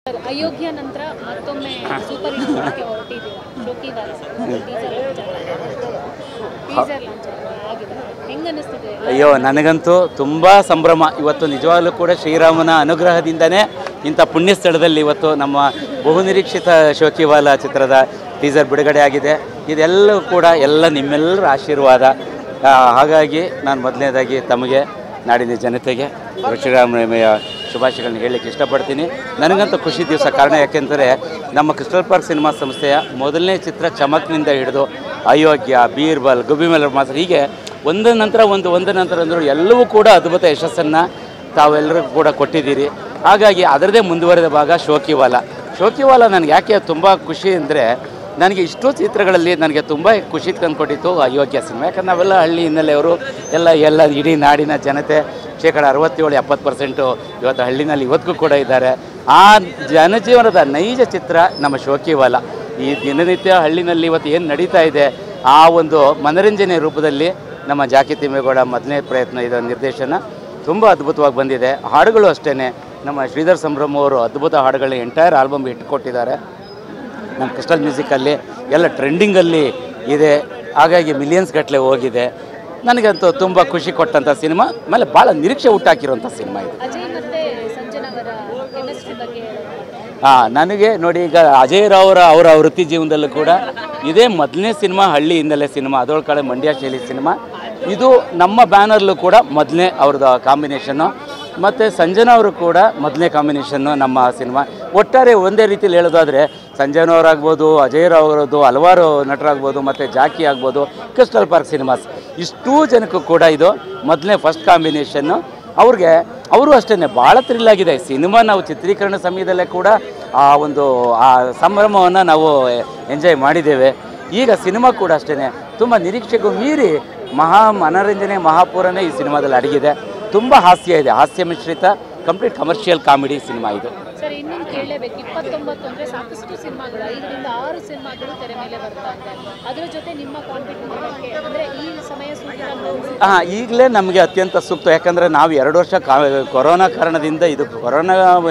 sir, ಅಯೋಗ್ಯ ನಂತರ ಮತ್ತೊಮ್ಮೆ super hit ಮಾಡಕ್ಕೆ ಹೊರಟಿದ್ದೀರಾ ಶೋಕಿ ವಾರ ಟೀಸರ್ ಟೀಸರ್ ಲಾಂಚ್ ಆಗಿದೆ ಹೆಂಗ್ ಅನಿಸ್ತಿದೆ ಅಯ್ಯೋ ನನಗಂತೂ ತುಂಬ ಸಂಭ್ರಮ ಇವತ್ತು ನಿಜವಾಗ್ಲೂ ಕೂಡ ಶ್ರೀರಾಮನ ಅನುಗ್ರಹದಿಂದನೇ ಇಂಥ ಪುಣ್ಯ ಸ್ಥಳದಲ್ಲಿ ಇವತ್ತು ನಮ್ಮ ಬಹುನಿರೀಕ್ಷಿತ ಶೋಕಿವಾಲ ಚಿತ್ರದ ಟೀಸರ್ ಬಿಡುಗಡೆ ಆಗಿದೆ ಇದೆಲ್ಲವೂ ಕೂಡ ಎಲ್ಲ ನಿಮ್ಮೆಲ್ಲರ ಆಶೀರ್ವಾದ ಆ, ಹಾಗಾಗಿ ನಾನು ಮೊದಲನೇದಾಗಿ ತಮಗೆ ನಾಡಿನ ಜನತೆಗೆ ಶ್ರೀರಾಮನವಮಿಯ ಶುಭಾಶಯಗಳನ್ನ ಹೇಳಲಿಕ್ಕೆ ಇಷ್ಟಪಡ್ತೀನಿ ನನಗಂತೂ ಖುಷಿ ದಿವಸ ಕಾರಣ ಯಾಕೆಂದರೆ ನಮ್ಮ ಕ್ರಿಸ್ಟಲ್ ಪಾರ್ಕ್ ಸಿನಿಮಾ ಸಂಸ್ಥೆಯ ಮೊದಲನೇ ಚಿತ್ರ ಚಮಕ್ನಿಂದ ಹಿಡಿದು ಅಯೋಗ್ಯ ಬೀರ್ಬಲ್ ಗುಬಿಮೆಲ್ ಮಾಸ್ಟರ್ ಹೀಗೆ ಒಂದರ ನಂತರ ಒಂದು ಒಂದರ ನಂತರ ಅಂದರು ಎಲ್ಲವೂ ಕೂಡ ಅದ್ಭುತ ಯಶಸ್ಸನ್ನು ತಾವೆಲ್ಲರೂ ಕೂಡ ಕೊಟ್ಟಿದ್ದೀರಿ ಹಾಗಾಗಿ ಅದರದೇ ಮುಂದುವರೆದ ಭಾಗ ಶೋಕಿವಾಲ ಶೋಕಿವಾಲ ನನಗೆ ಯಾಕೆ ತುಂಬ ಖುಷಿ ಅಂದರೆ ನನಗೆ ಇಷ್ಟೋ ಚಿತ್ರಗಳಲ್ಲಿ ನನಗೆ ತುಂಬ ಖುಷಿ ತಂದುಕೊಟ್ಟಿತ್ತು ಅಯೋಗ್ಯ ಸಿನಿಮಾ ಯಾಕಂದ್ರೆ ನಾವೆಲ್ಲ ಹಳ್ಳಿ ಹಿನ್ನೆಲೆಯವರು ಎಲ್ಲ ಎಲ್ಲ ಇಡೀ ನಾಡಿನ ಜನತೆ ಶೇಕಡ ಅರವತ್ತೇಳು ಎಪ್ಪತ್ತು ಪರ್ಸೆಂಟು ಇವತ್ತು ಹಳ್ಳಿನಲ್ಲಿ ಇವತ್ತಿಗೂ ಕೂಡ ಇದ್ದಾರೆ ಆ ಜನಜೀವನದ ನೈಜ ಚಿತ್ರ ನಮ್ಮ ಶೋಕಿವಾಲ ಈ ದಿನನಿತ್ಯ ಹಳ್ಳಿನಲ್ಲಿ ಇವತ್ತು ಏನು ನಡೀತಾ ಇದೆ ಆ ಒಂದು ಮನರಂಜನೆ ರೂಪದಲ್ಲಿ ನಮ್ಮ ಜಾಕಿ ತಿಮ್ಮೇಗೌಡ ಮೊದಲನೇ ಪ್ರಯತ್ನ ಇದರ ನಿರ್ದೇಶನ ತುಂಬ ಅದ್ಭುತವಾಗಿ ಬಂದಿದೆ ಹಾಡುಗಳು ಅಷ್ಟೇ ನಮ್ಮ ಶ್ರೀಧರ್ ಸಂಭ್ರಮ್ ಅವರು ಅದ್ಭುತ ಹಾಡುಗಳನ್ನ ಎಂಟೈರ್ ಆಲ್ಬಮ್ ಇಟ್ಕೊಟ್ಟಿದ್ದಾರೆ ನಮ್ಮ ಕ್ರಿಸ್ಟಲ್ ಮ್ಯೂಸಿಕಲ್ಲಿ ಎಲ್ಲ ಟ್ರೆಂಡಿಂಗಲ್ಲಿ ಇದೆ ಹಾಗಾಗಿ ಮಿಲಿಯನ್ಸ್ ಗಟ್ಟಲೆ ಹೋಗಿದೆ ನನಗಂತೂ ತುಂಬ ಖುಷಿ ಕೊಟ್ಟಂಥ ಸಿನಿಮಾ ಆಮೇಲೆ ಭಾಳ ನಿರೀಕ್ಷೆ ಹುಟ್ಟಾಕಿರುವಂಥ ಸಿನಿಮಾ ಇದು ಅಜಯ್ ಮತ್ತೆ ಸಂಜನವರ ಕೆಮಿಸ್ಟ್ರಿ ಬಗ್ಗೆ ಹಾಂ ನನಗೆ ನೋಡಿ ಈಗ ಅಜಯ್ ರಾವ್ರ ಅವರ ವೃತ್ತಿ ಜೀವನದಲ್ಲೂ ಕೂಡ ಇದೇ ಮೊದಲನೇ ಸಿನಿಮಾ ಹಳ್ಳಿ ಹಿನ್ನೆಲೆ ಸಿನಿಮಾ ಅದೊಳ ಕಡೆ ಮಂಡ್ಯ ಶೈಲಿ ಸಿನಿಮಾ ಇದು ನಮ್ಮ ಬ್ಯಾನರ್ಲು ಕೂಡ ಮೊದಲನೇ ಅವ್ರದ್ದು ಕಾಂಬಿನೇಷನ್ನು ಮತ್ತು ಸಂಜನಾ ಅವರು ಕೂಡ ಮೊದಲನೇ ಕಾಂಬಿನೇಷನ್ನು ನಮ್ಮ ಸಿನಿಮಾ ಒಟ್ಟಾರೆ ಒಂದೇ ರೀತಿಯಲ್ಲಿ ಹೇಳೋದಾದರೆ ಸಂಜನಾ ಅವರಾಗ್ಬೋದು ಅಜಯ್ ರಾವ್ ಅವರದ್ದು ಹಲವಾರು ನಟರಾಗ್ಬೋದು ಮತ್ತು ಜಾಕಿ ಆಗ್ಬೋದು ಕ್ರಿಸ್ಟಲ್ ಪಾರ್ಕ್ ಸಿನಿಮಾಸ್ ಇಷ್ಟೂ ಜನಕ್ಕೂ ಕೂಡ ಇದು ಮೊದಲನೇ ಫಸ್ಟ್ ಕಾಂಬಿನೇಷನ್ನು ಅವ್ರಿಗೆ ಅವರು ಅಷ್ಟೇ ಭಾಳ ಥ್ರಿಲ್ ಆಗಿದೆ ಸಿನಿಮಾ ನಾವು ಚಿತ್ರೀಕರಣ ಸಮಯದಲ್ಲೇ ಕೂಡ ಆ ಒಂದು ಆ ಸಂಭ್ರಮವನ್ನು ನಾವು ಎಂಜಾಯ್ ಮಾಡಿದ್ದೇವೆ ಈಗ ಸಿನಿಮಾ ಕೂಡ ಅಷ್ಟೇ ತುಂಬ ನಿರೀಕ್ಷೆಗೂ ಮೀರಿ ಮಹಾ ಮನೋರಂಜನೆ ಮಹಾಪೂರನೇ ಈ ಸಿನಿಮಾದಲ್ಲಿ ಅಡಗಿದೆ ತುಂಬ ಹಾಸ್ಯ ಇದೆ ಹಾಸ್ಯ ಮಿಶ್ರಿತ ಕಂಪ್ಲೀಟ್ ಕಮರ್ಷಿಯಲ್ ಕಾಮಿಡಿ ಸಿನಿಮಾ ಇದು ಸರ್ ಇನ್ನೊಂದು ಕೇಳಲೇಬೇಕು ಇಪ್ಪತ್ತೊಂಬತ್ತು ಅಂದ್ರೆ ಸಾಕಷ್ಟು ಸಿನಿಮಾಗಳು ಐದರಿಂದ ಆರು ಸಿನಿಮಾಗಳು ತೆರೆ ಮೇಲೆ ಬರ್ತಾ ಇದೆ ಅದರ ಜೊತೆ ನಿಮ್ಮ ಕಾಂಪಿಟೇಟಿವ್ ಅಂದ್ರೆ ಈ ಸಮಯ ಸೂಕ್ತ ಅಂತ ಹಾಂ ಈಗಲೇ ನಮಗೆ ಅತ್ಯಂತ ಸೂಕ್ತ ಯಾಕಂದರೆ ನಾವು ಎರಡು ವರ್ಷ ಕಾ ಕೊರೋನಾ ಕಾರಣದಿಂದ ಇದು ಕೊರೋನಾ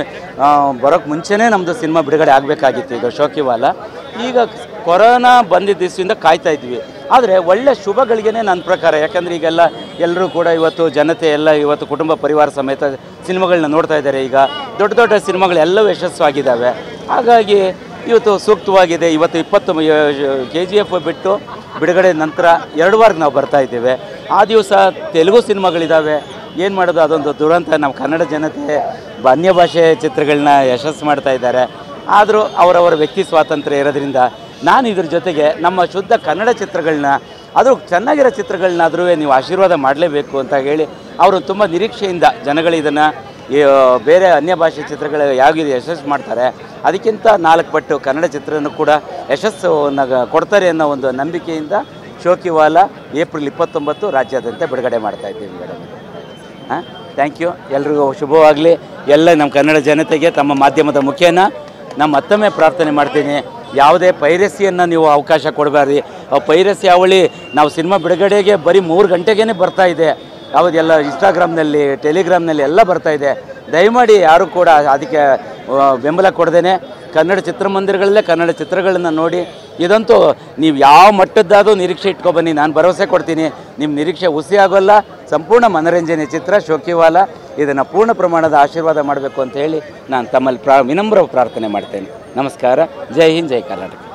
ಬರೋಕ್ಕೆ ಮುಂಚೆನೇ ನಮ್ಮದು ಸಿನಿಮಾ ಬಿಡುಗಡೆ ಆಗಬೇಕಾಗಿತ್ತು ಇದು ಶೋಕಿವಾಲ ಈಗ ಕೊರೋನಾ ಬಂದಿದ್ದ ದಿವಸದಿಂದ ಕಾಯ್ತಾ ಇದ್ವಿ ಆದರೆ ಒಳ್ಳೆ ಶುಭಗಳಿಗೇ ನನ್ನ ಪ್ರಕಾರ ಯಾಕಂದರೆ ಈಗೆಲ್ಲ ಎಲ್ಲರೂ ಕೂಡ ಇವತ್ತು ಜನತೆ ಎಲ್ಲ ಇವತ್ತು ಕುಟುಂಬ ಪರಿವಾರ ಸಮೇತ ಸಿನಿಮಾಗಳನ್ನ ನೋಡ್ತಾ ಇದ್ದಾರೆ ಈಗ ದೊಡ್ಡ ದೊಡ್ಡ ಸಿನಿಮಾಗಳು ಎಲ್ಲವೂ ಯಶಸ್ವಾಗಿದ್ದಾವೆ ಹಾಗಾಗಿ ಇವತ್ತು ಸೂಕ್ತವಾಗಿದೆ ಇವತ್ತು ಇಪ್ಪತ್ತು ಕೆ ಜಿ ಎಫ್ ಬಿಟ್ಟು ಬಿಡುಗಡೆ ನಂತರ ಎರಡು ವಾರಕ್ಕೆ ನಾವು ಬರ್ತಾ ಇದ್ದೇವೆ ಆ ದಿವಸ ತೆಲುಗು ಸಿನಿಮಾಗಳಿದ್ದಾವೆ ಏನು ಮಾಡೋದು ಅದೊಂದು ದುರಂತ ನಮ್ಮ ಕನ್ನಡ ಜನತೆ ಬ- ಅನ್ಯ ಭಾಷೆ ಚಿತ್ರಗಳನ್ನ ಯಶಸ್ಸು ಮಾಡ್ತಾ ಇದ್ದಾರೆ ಆದರೂ ಅವರವರ ವ್ಯಕ್ತಿ ಸ್ವಾತಂತ್ರ್ಯ ಇರೋದ್ರಿಂದ ನಾನು ಇದ್ರ ಜೊತೆಗೆ ನಮ್ಮ ಶುದ್ಧ ಕನ್ನಡ ಚಿತ್ರಗಳನ್ನ ಅದು ಚೆನ್ನಾಗಿರೋ ಚಿತ್ರಗಳನ್ನಾದ್ರೂ ನೀವು ಆಶೀರ್ವಾದ ಮಾಡಲೇಬೇಕು ಅಂತ ಹೇಳಿ ಅವರು ತುಂಬ ನಿರೀಕ್ಷೆಯಿಂದ ಜನಗಳು ಇದನ್ನು ಈ, ಬೇರೆ ಅನ್ಯ ಭಾಷೆ ಚಿತ್ರಗಳು ಯಾವಿದೆ ಯಶಸ್ಸು ಮಾಡ್ತಾರೆ ಅದಕ್ಕಿಂತ ನಾಲ್ಕು ಪಟ್ಟು ಕನ್ನಡ ಚಿತ್ರನೂ ಕೂಡ ಯಶಸ್ಸನ್ನು ಕೊಡ್ತಾರೆ ಅನ್ನೋ ಒಂದು ನಂಬಿಕೆಯಿಂದ ಶೋಕಿವಾಲ ಏಪ್ರಿಲ್ ಇಪ್ಪತ್ತೊಂಬತ್ತು ರಾಜ್ಯಾದ್ಯಂತ ಬಿಡುಗಡೆ ಮಾಡ್ತಾ ಇದ್ದೀವಿ ಮೇಡಮ್ ಹಾಂ ಥ್ಯಾಂಕ್ ಯು ಎಲ್ರಿಗೂ ಶುಭವಾಗಲಿ ಎಲ್ಲ ನಮ್ಮ ಕನ್ನಡ ಜನತೆಗೆ ತಮ್ಮ ಮಾಧ್ಯಮದ ಮುಖೇನ ನಮ್ಮ ಮತ್ತೊಮ್ಮೆ ಪ್ರಾರ್ಥನೆ ಮಾಡ್ತೀನಿ ಯಾವುದೇ ಪೈರಸಿಯನ್ನು ನೀವು ಅವಕಾಶ ಕೊಡಬೇಡ್ರಿ ಆ ಪೈರಸಿ ಅವಳಿ ನಾವು ಸಿನಿಮಾ ಬಿಡುಗಡೆಗೆ ಬರೀ ಮೂರು ಗಂಟೆಗೇ ಬರ್ತಾ ಇದೆ ಯಾವುದೆಲ್ಲ ಇನ್ಸ್ಟಾಗ್ರಾಮ್ನಲ್ಲಿ ಟೆಲಿಗ್ರಾಮ್ನಲ್ಲಿ ಎಲ್ಲ ಬರ್ತಾ ಇದೆ ದಯಮಾಡಿ ಯಾರು ಕೂಡ ಅದಕ್ಕೆ ಆ, ಬೆಂಬಲ ಕೊಡದೇನೆ ಕನ್ನಡ ಚಿತ್ರಮಂದಿರಗಳಲ್ಲೇ ಕನ್ನಡ ಚಿತ್ರಗಳನ್ನು ನೋಡಿ ಇದಂತೂ ನೀವು ಯಾವ ಮಟ್ಟದ್ದಾದರೂ ನಿರೀಕ್ಷೆ ಇಟ್ಕೊಬನ್ನಿ ನಾನು ಭರವಸೆ ಕೊಡ್ತೀನಿ ನಿಮ್ಮ ನಿರೀಕ್ಷೆ ಹುಸಿ ಆಗೋಲ್ಲ ಸಂಪೂರ್ಣ ಮನರಂಜನೆ ಚಿತ್ರ ಶೋಕಿವಾಲ ಇದನ್ನು ಪೂರ್ಣ ಪ್ರಮಾಣದ ಆಶೀರ್ವಾದ ಮಾಡಬೇಕು ಅಂತ ಹೇಳಿ ನಾನು ತಮ್ಮಲ್ಲಿ ಪ್ರಾ ವಿನಮ್ರ ಪ್ರಾರ್ಥನೆ ಮಾಡ್ತೇನೆ ನಮಸ್ಕಾರ ಜೈ ಹಿಂದ್ ಜೈ ಕರ್ನಾಟಕ